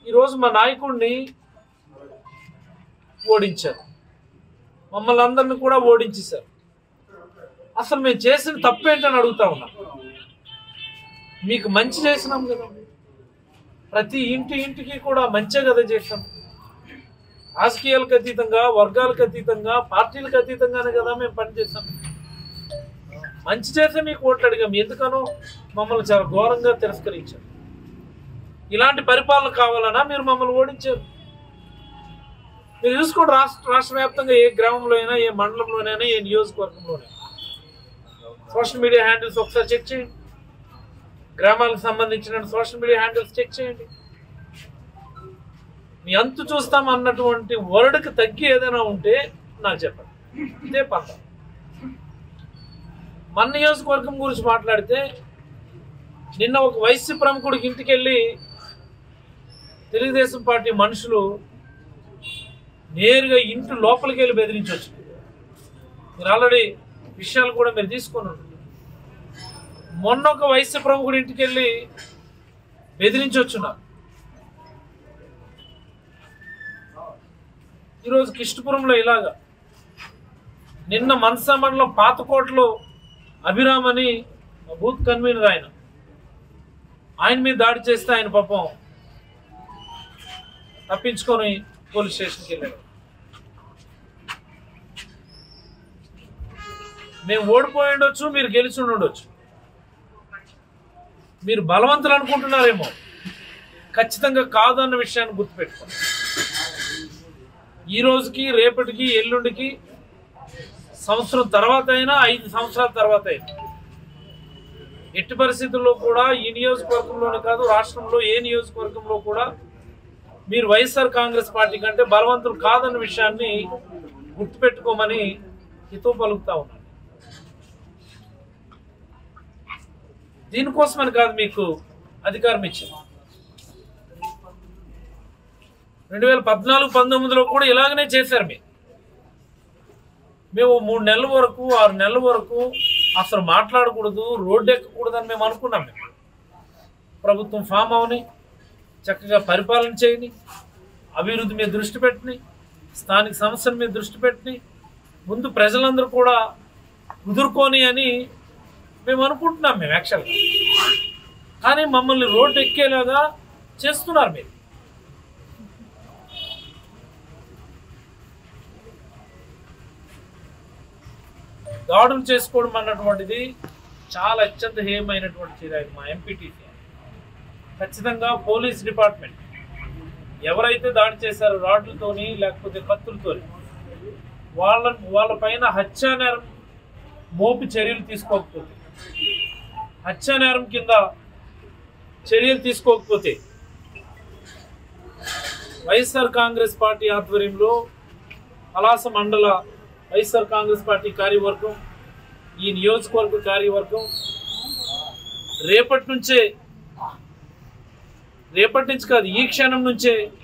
ఈరోజు మా నాయకుడిని ఓడించారు మమ్మల్ని అందరిని కూడా ఓడించేశారు అసలు మేము చేసిన తప్పేంటని అడుగుతా ఉన్నా మీకు మంచి చేసినాం కదా ప్రతి ఇంటి ఇంటికి కూడా మంచే కదా చేసాం రాజకీయాలకు అతీతంగా వర్గాలకు అతీతంగా పార్టీలకు అతీతంగానే కదా మేము పనిచేసాం మంచి చేస్తే మీకు ఓట్లు అడిగాం ఎందుకనో మమ్మల్ని చాలా ఘోరంగా తిరస్కరించారు ఇలాంటి పరిపాలన కావాలన్నా మీరు మమ్మల్ని ఓడించారు మీరు చూసుకోండి రాష్ట్ర రాష్ట్ర వ్యాప్తంగా ఏ గ్రామంలో అయినా ఏ మండలంలోనైనా ఏ నియోజకవర్గంలోనైనా సోషల్ మీడియా హ్యాండిల్స్ ఒకసారి చెక్ చేయండి గ్రామాలకు సంబంధించిన సోషల్ మీడియా హ్యాండిల్స్ చెక్ చేయండి మీ అంతు చూస్తాం అన్నటువంటి వర్డ్కి తగ్గి ఏదైనా ఉంటే నాకు చెప్పండి ఇదే పంత మన నియోజకవర్గం గురించి మాట్లాడితే నిన్న ఒక వైసీ ప్రముఖుడికి ఇంటికి వెళ్ళి తెలుగుదేశం పార్టీ మనుషులు నేరుగా ఇంటి లోపలికి వెళ్ళి బెదిరించవచ్చు మీరు ఆల్రెడీ విషయాలు కూడా మీరు తీసుకొని ఉన్నారు. మొన్న ఒక వైసీ ప్రముఖుడి ఇంటికి వెళ్ళి బెదిరించొచ్చున్నారు ఈరోజు కిష్టపురంలో ఇలాగా నిన్న మనసా మండలం పాతకోటలో అభిరామ్ అని మా బూత్ కన్వీనర్ ఆయన ఆయన మీద దాడి చేస్తే ఆయన పాపం తప్పించుకొని పోలీస్ స్టేషన్కి వెళ్ళారు మేము ఓడిపోయి ఉండొచ్చు మీరు గెలిచి ఉండొచ్చు మీరు బలవంతులు అనుకుంటున్నారేమో ఖచ్చితంగా కాదు అన్న విషయాన్ని గుర్తుపెట్టుకోండి ఈ రోజుకి రేపటికి ఎల్లుండికి సంవత్సరం తర్వాత అయినా ఐదు సంవత్సరాల తర్వాత అయినా ఎట్టి పరిస్థితుల్లో కూడా ఈ నియోజకవర్గంలోనే కాదు రాష్ట్రంలో ఏ నియోజకవర్గంలో కూడా మీరు వైఎస్ఆర్ కాంగ్రెస్ పార్టీ కంటే బలవంతులు కాదన్న విషయాన్ని గుర్తుపెట్టుకోమని హితో పలుకుతా ఉన్నాను దీనికోసమని కాదు మీకు అధికారం ఇచ్చింది రెండు వేల పద్నాలుగు పంతొమ్మిదిలో కూడా ఇలాగనే చేశారు మీరు మేము మూడు నెలల వరకు ఆరు నెలల వరకు అసలు మాట్లాడకూడదు రోడ్డు ఎక్కకూడదని మేము అనుకున్నాం మేము ప్రభుత్వం ఫామ్ అవని చక్కగా పరిపాలన చేయని అభివృద్ధి మీద దృష్టి పెట్టని స్థానిక సమస్యల మీద దృష్టి పెట్టని ముందు ప్రజలందరూ కూడా కుదురుకొని అని మేము అనుకుంటున్నాం మేము యాక్చువల్గా కానీ మమ్మల్ని రోడ్డు ఎక్కేలాగా చేస్తున్నారు మీరు దాడులు చేసుకోవడం అన్నటువంటిది చాలా అత్యంత హేయమైనటువంటి చర్య ఇది మా ఎంపీటీసీ ఖచ్చితంగా పోలీస్ డిపార్ట్మెంట్ ఎవరైతే దాడి చేశారో రాడ్లతోని లేకపోతే కత్తులతోని వాళ్ళ వాళ్ళ పైన హత్యానేరం మోపి చర్యలు తీసుకోకపోతే హత్యానేరం కింద చర్యలు తీసుకోకపోతే వైఎస్ఆర్ కాంగ్రెస్ పార్టీ ఆధ్వర్యంలో పలాస మండల వైఎస్ఆర్ కాంగ్రెస్ పార్టీ కార్యవర్గం ఈ నియోజకవర్గ కార్యవర్గం రేపటి నుంచే రేపటి నుంచి కాదు ఈ క్షణం నుంచే